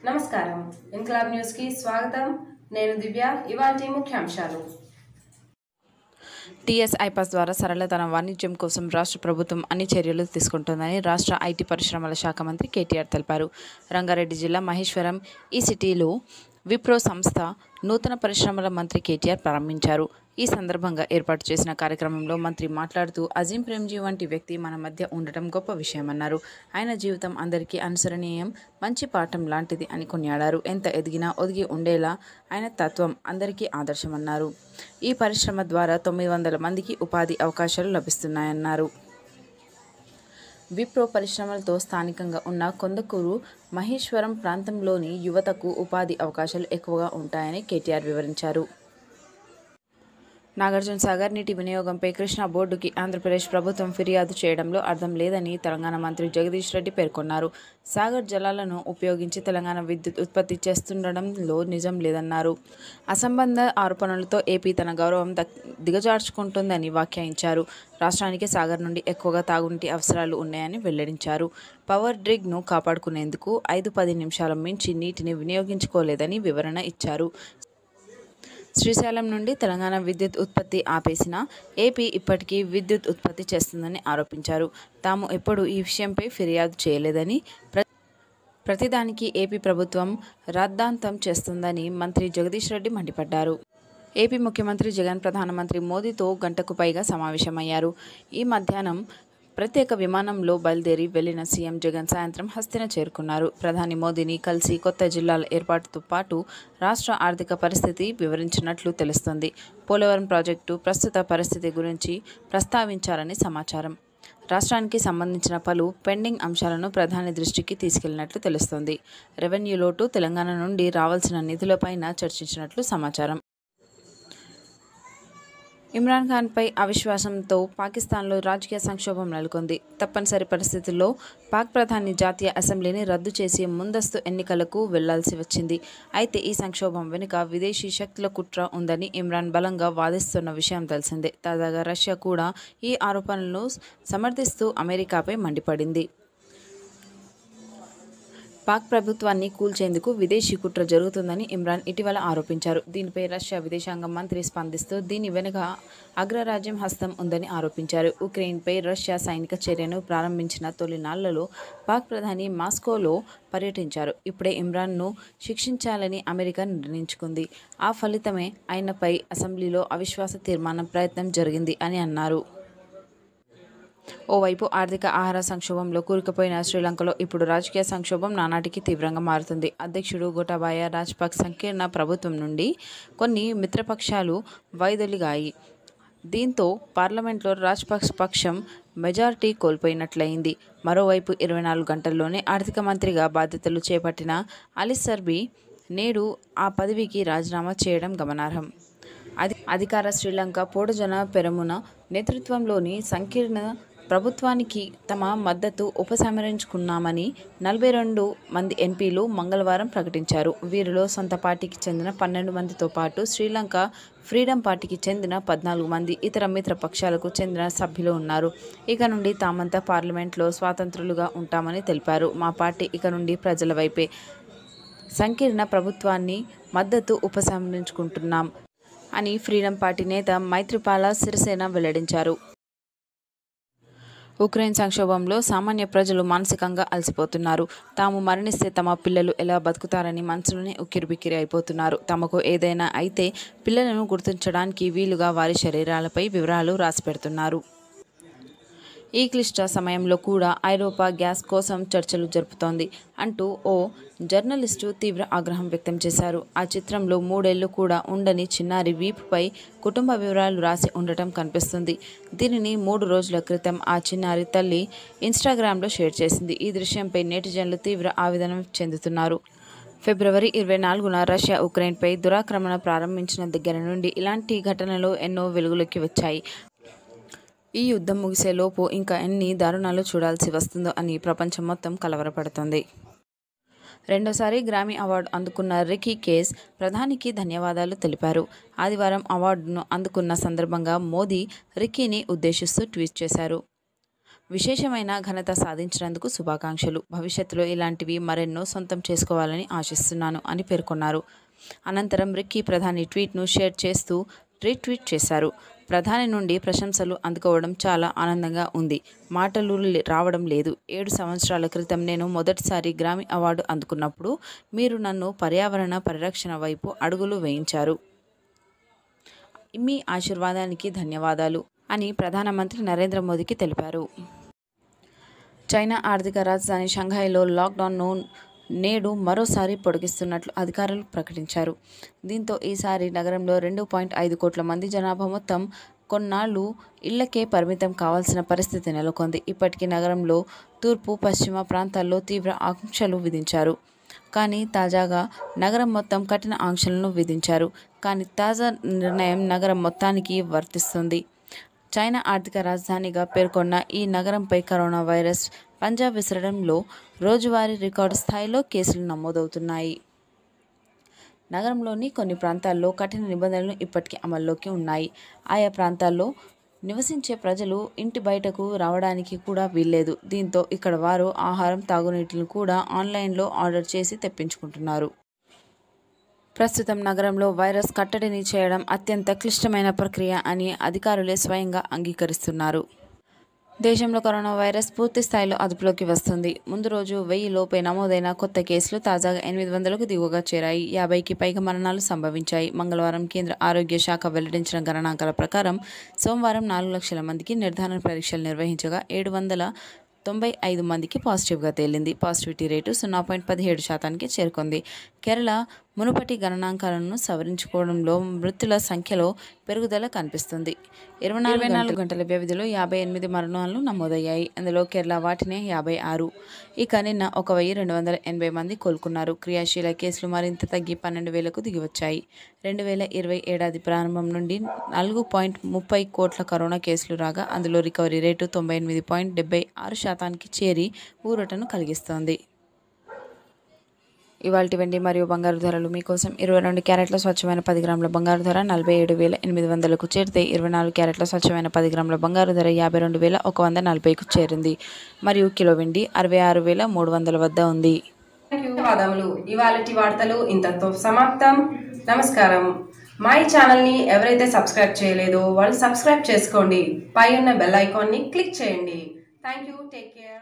నమస్కారం ఇన్క్లాబ్ న్యూస్ కి స్వాగతం నేను దివ్య ఇవాల్టి ముఖ్యాంశాలు టీఎస్ ఐపాస్ ద్వారా సరళతర వాణిజ్యం కోసం రాష్ట్ర ప్రభుత్వం అన్ని చర్యలు తీసుకుంటోందని రాష్ట్ర ఐటీ పరిశ్రమల శాఖ మంత్రి కేటీఆర్ తెలిపారు రంగారెడ్డి జిల్లా మహేశ్వరం ఈ సిటీలో విప్రో సంస్థ నూతన పరిశ్రమల మంత్రి కేటీఆర్ ప్రారంభించారు ఈ సందర్భంగా ఏర్పాటు చేసిన కార్యక్రమంలో మంత్రి మాట్లాడుతూ అజీం ప్రేమ్జీ వంటి వ్యక్తి మన మధ్య ఉండటం గొప్ప విషయమన్నారు ఆయన జీవితం అందరికీ అనుసరణీయం మంచి పాఠం లాంటిది అని కొనియాడారు ఎంత ఎదిగినా ఒదిగి ఉండేలా ఆయన తత్వం అందరికీ ఆదర్శమన్నారు ఈ పరిశ్రమ ద్వారా తొమ్మిది వందల మందికి ఉపాధి అవకాశాలు లభిస్తున్నాయన్నారు విప్రో పరిశ్రమలతో స్థానికంగా ఉన్న కొందకూరు మహేశ్వరం ప్రాంతంలోని యువతకు ఉపాధి అవకాశాలు ఎక్కువగా ఉంటాయని కేటీఆర్ వివరించారు నాగార్జున సాగర్ నీటి వినియోగంపై కృష్ణా బోర్డుకి ఆంధ్రప్రదేశ్ ప్రభుత్వం ఫిర్యాదు చేయడంలో అర్థం లేదని తెలంగాణ మంత్రి జగదీష్ రెడ్డి పేర్కొన్నారు సాగర్ జలాలను ఉపయోగించి తెలంగాణ విద్యుత్ ఉత్పత్తి చేస్తుండడంలో నిజం లేదన్నారు అసంబంధ ఆరోపణలతో ఏపీ తన గౌరవం దక్- దిగజార్చుకుంటుందని వ్యాఖ్యానించారు రాష్ట్రానికి సాగర్ నుండి ఎక్కువగా తాగునీటి అవసరాలు ఉన్నాయని వెల్లడించారు పవర్ డ్రిగ్ను కాపాడుకునేందుకు ఐదు పది నిమిషాల మించి నీటిని వినియోగించుకోలేదని వివరణ ఇచ్చారు శ్రీశైలం నుండి తెలంగాణ విద్యుత్ ఉత్పత్తి ఆపేసిన ఏపీ ఇప్పటికీ విద్యుత్ ఉత్పత్తి చేస్తుందని ఆరోపించారు తాము ఎప్పుడూ ఈ విషయంపై ఫిర్యాదు చేయలేదని ప్ర ప్రతిదానికి ఏపీ ప్రభుత్వం రాద్ధాంతం చేస్తుందని మంత్రి జగదీష్ రెడ్డి మండిపడ్డారు ఏపీ ముఖ్యమంత్రి జగన్ ప్రధానమంత్రి మోదీతో గంటకు పైగా సమావేశమయ్యారు ఈ మధ్యాహ్నం ప్రత్యేక విమానంలో బయలుదేరి వెళ్లిన సీఎం జగన్ సాయంత్రం హస్తిన చేరుకున్నారు ప్రధాని మోదీని కలిసి కొత్త జిల్లాల ఏర్పాటుతో పాటు రాష్ట్ర ఆర్థిక పరిస్థితి వివరించినట్లు తెలుస్తోంది పోలవరం ప్రాజెక్టు ప్రస్తుత పరిస్థితి గురించి ప్రస్తావించారని సమాచారం రాష్ట్రానికి సంబంధించిన పలు పెండింగ్ అంశాలను ప్రధాని దృష్టికి తీసుకెళ్లినట్లు తెలుస్తోంది రెవెన్యూ లోటు తెలంగాణ నుండి రావాల్సిన నిధులపైన చర్చించినట్లు సమాచారం ఇమ్రాన్ ఖాన్పై అవిశ్వాసంతో పాకిస్తాన్లో రాజకీయ సంక్షోభం నెలకొంది తప్పనిసరి పరిస్థితుల్లో పాక్ ప్రధాని జాతీయ అసెంబ్లీని రద్దు చేసి ముందస్తు ఎన్నికలకు వెళ్లాల్సి వచ్చింది అయితే ఈ సంక్షోభం వెనుక విదేశీ శక్తుల కుట్ర ఉందని ఇమ్రాన్ బలంగా వాదిస్తున్న విషయం తెలిసిందే తాజాగా రష్యా కూడా ఈ ఆరోపణలను సమర్థిస్తూ అమెరికాపై మండిపడింది పాక్ ప్రభుత్వాన్ని కూల్చేందుకు విదేశీ కుట్ర జరుగుతుందని ఇమ్రాన్ ఇటీవల ఆరోపించారు దీనిపై రష్యా విదేశాంగ మంత్రి స్పందిస్తూ దీని వెనుక అగ్రరాజ్యం హస్తం ఉందని ఆరోపించారు ఉక్రెయిన్పై రష్యా సైనిక చర్యను ప్రారంభించిన తొలి నాళ్లలో పాక్ ప్రధాని మాస్కోలో పర్యటించారు ఇప్పుడే ఇమ్రాన్ను శిక్షించాలని అమెరికా నిర్ణయించుకుంది ఆ ఫలితమే ఆయనపై అసెంబ్లీలో అవిశ్వాస తీర్మానం ప్రయత్నం జరిగింది అని అన్నారు ఓవైపు ఆర్థిక ఆహార సంక్షోభంలో కూరుకుపోయిన శ్రీలంకలో ఇప్పుడు రాజకీయ సంక్షోభం నానాటికి తీవ్రంగా మారుతుంది అధ్యక్షుడు గోటాబాయ రాజపక్స సంకీర్ణ ప్రభుత్వం నుండి కొన్ని మిత్రపక్షాలు వైదొలిగాయి దీంతో పార్లమెంట్లో రాజపక్స పక్షం మెజారిటీ కోల్పోయినట్లయింది మరోవైపు ఇరవై నాలుగు గంటల్లోనే ఆర్థిక మంత్రిగా బాధ్యతలు చేపట్టిన అలిసర్బీ నేడు ఆ పదవికి రాజీనామా చేయడం గమనార్హం అధి అధికార శ్రీలంక పోడుజన పెరమున నేతృత్వంలోని సంకీర్ణ ప్రభుత్వానికి తమ మద్దతు ఉపసంహరించుకున్నామని నలభై రెండు మంది ఎంపీలు మంగళవారం ప్రకటించారు వీరిలో సొంత పార్టీకి చెందిన పన్నెండు మందితో పాటు శ్రీలంక ఫ్రీడమ్ పార్టీకి చెందిన పద్నాలుగు మంది ఇతర మిత్ర పక్షాలకు చెందిన సభ్యులు ఉన్నారు ఇక నుండి తామంతా పార్లమెంట్లో స్వాతంత్రులుగా ఉంటామని తెలిపారు మా పార్టీ ఇక నుండి ప్రజల వైపే సంకీర్ణ ప్రభుత్వాన్ని మద్దతు ఉపసంహరించుకుంటున్నాం అని ఫ్రీడమ్ పార్టీ నేత మైత్రిపాల సిరిసేన వెల్లడించారు ఉక్రెయిన్ సంక్షోభంలో సామాన్య ప్రజలు మానసికంగా అలసిపోతున్నారు తాము మరణిస్తే తమ పిల్లలు ఎలా బతుకుతారని మనసులోనే ఉక్కిరిబిక్కిరి అయిపోతున్నారు తమకు ఏదైనా అయితే పిల్లలను గుర్తించడానికి వీలుగా వారి శరీరాలపై వివరాలు రాసిపెడుతున్నారు ఈ క్లిష్ట సమయంలో కూడా ఐరోపా గ్యాస్ కోసం చర్చలు జరుపుతోంది అంటూ ఓ జర్నలిస్టు తీవ్ర ఆగ్రహం వ్యక్తం చేశారు ఆ చిత్రంలో మూడేళ్లు కూడా ఉండని చిన్నారి వీపుపై కుటుంబ వివరాలు రాసి ఉండటం కనిపిస్తుంది దీనిని మూడు రోజుల క్రితం ఆ చిన్నారి తల్లి ఇన్స్టాగ్రామ్లో షేర్ చేసింది ఈ దృశ్యంపై నెటిజన్లు తీవ్ర ఆవేదన చెందుతున్నారు ఫిబ్రవరి ఇరవై నాలుగున రష్యా ఉక్రెయిన్పై దురాక్రమణ ప్రారంభించిన దగ్గర నుండి ఇలాంటి ఘటనలు ఎన్నో వెలుగులోకి వచ్చాయి ఈ యుద్ధం ముగిసేలోపు ఇంకా ఎన్ని దారుణాలు చూడాల్సి వస్తుందో అని ప్రపంచం మొత్తం కలవరపడుతుంది రెండోసారి గ్రామీ అవార్డు అందుకున్న రికీ కేస్ ప్రధానికి ధన్యవాదాలు తెలిపారు ఆదివారం అవార్డును అందుకున్న సందర్భంగా మోదీ రిక్కీని ఉద్దేశిస్తూ ట్వీట్ చేశారు విశేషమైన ఘనత సాధించినందుకు శుభాకాంక్షలు భవిష్యత్తులో ఇలాంటివి మరెన్నో సొంతం చేసుకోవాలని ఆశిస్తున్నాను అని పేర్కొన్నారు అనంతరం రిక్కీ ప్రధాని ట్వీట్ను షేర్ చేస్తూ రీట్వీట్ చేశారు ప్రధాని నుండి ప్రశంసలు అందుకోవడం చాలా ఆనందంగా ఉంది మాటలు లే- రావడం లేదు ఏడు సంవత్సరాల క్రితం నేను మొదటిసారి గ్రామీ అవార్డు అందుకున్నప్పుడు మీరు నన్ను పర్యావరణ పరిరక్షణ వైపు అడుగులు వేయించారు మీ ఆశీర్వాదానికి ధన్యవాదాలు అని ప్రధానమంత్రి నరేంద్ర మోదీకి తెలిపారు చైనా ఆర్థిక రాజధాని షంఘాయిలో లాక్డౌన్ను నేడు మరోసారి పొడిగిస్తున్నట్లు అధికారులు ప్రకటించారు దీంతో ఈసారి నగరంలో రెండు పాయింట్ ఐదు కోట్ల మంది జనాభా మొత్తం కొన్నాళ్ళు ఇళ్లకే పరిమితం కావాల్సిన పరిస్థితి నెలకొంది ఇప్పటికీ నగరంలో తూర్పు పశ్చిమ ప్రాంతాల్లో తీవ్ర ఆంక్షలు విధించారు కానీ తాజాగా నగరం మొత్తం కఠిన ఆంక్షలను విధించారు కానీ తాజా నిర్ణయం నగరం మొత్తానికి వర్తిస్తుంది చైనా ఆర్థిక రాజధానిగా పేర్కొన్న ఈ నగరంపై కరోనా వైరస్ పంజా విసరడంలో రోజువారీ రికార్డు స్థాయిలో కేసులు నమోదవుతున్నాయి నగరంలోని కొన్ని ప్రాంతాల్లో కఠిన నిబంధనలు ఇప్పటికీ అమల్లోకి ఉన్నాయి ఆయా ప్రాంతాల్లో నివసించే ప్రజలు ఇంటి బయటకు రావడానికి కూడా వీల్లేదు దీంతో ఇక్కడ వారు ఆహారం తాగునీటిని కూడా ఆన్లైన్లో ఆర్డర్ చేసి తెప్పించుకుంటున్నారు ప్రస్తుతం నగరంలో వైరస్ కట్టడిని చేయడం అత్యంత క్లిష్టమైన ప్రక్రియ అని అధికారులే స్వయంగా అంగీకరిస్తున్నారు దేశంలో కరోనా వైరస్ పూర్తి స్థాయిలో అదుపులోకి వస్తుంది ముందు రోజు వెయ్యి లోపే నమోదైన కొత్త కేసులు తాజాగా ఎనిమిది వందలకు దిగువగా చేరాయి యాభైకి పైగా మరణాలు సంభవించాయి మంగళవారం కేంద్ర ఆరోగ్య శాఖ వెల్లడించిన గణనాంకాల ప్రకారం సోమవారం నాలుగు లక్షల మందికి నిర్ధారణ పరీక్షలు నిర్వహించగా ఏడు వందల తొంభై ఐదు మందికి పాజిటివ్గా తేలింది పాజిటివిటీ రేటు సున్నా పాయింట్ పదిహేడు శాతానికి చేరుకుంది కేరళ మునుపటి గణనాంకాలను సవరించుకోవడంలో మృతుల సంఖ్యలో పెరుగుదల కనిపిస్తుంది ఇరవై నాలుగు నాలుగు గంటల వ్యవధిలో యాభై ఎనిమిది మరణాలు నమోదయ్యాయి అందులో కేరళ వాటినే యాభై ఆరు ఇక నిన్న ఒక వెయ్యి రెండు వందల ఎనభై మంది కోలుకున్నారు క్రియాశీల కేసులు మరింత తగ్గి పన్నెండు వేలకు దిగివచ్చాయి రెండు వేల ఇరవై ఏడాది ప్రారంభం నుండి నాలుగు పాయింట్ ముప్పై కోట్ల కరోనా కేసులు రాగా అందులో రికవరీ రేటు తొంభై ఎనిమిది పాయింట్ డెబ్బై ఆరు శాతానికి చేరి ఊరటను కలిగిస్తోంది ఇవాళ వెండి మరియు బంగారు ధరలు మీకోసం ఇరవై రెండు క్యారెట్ల స్వచ్ఛమైన పది గ్రాముల బంగారు ధర నలభై ఏడు వేల ఎనిమిది వందలకు చేరితే ఇరవై నాలుగు క్యారెట్ల స్వచ్ఛమైన పది గ్రాముల బంగారు ధర యాభై రెండు వేల ఒక వంద నలభైకు చేరింది మరియు కిలో వెండి అరవై ఆరు వేల మూడు వందల వద్ద ఉంది ధన్యవాదములు ఇవాళటి వార్తలు ఇంతతో సమాప్తం నమస్కారం మా ఈ ఛానల్ని ఎవరైతే సబ్స్క్రైబ్ చేయలేదో వాళ్ళు సబ్స్క్రైబ్ చేసుకోండి పై ఉన్న బెల్ ఐకాన్ని క్లిక్ చేయండి థ్యాంక్ యూ టేక్ కేర్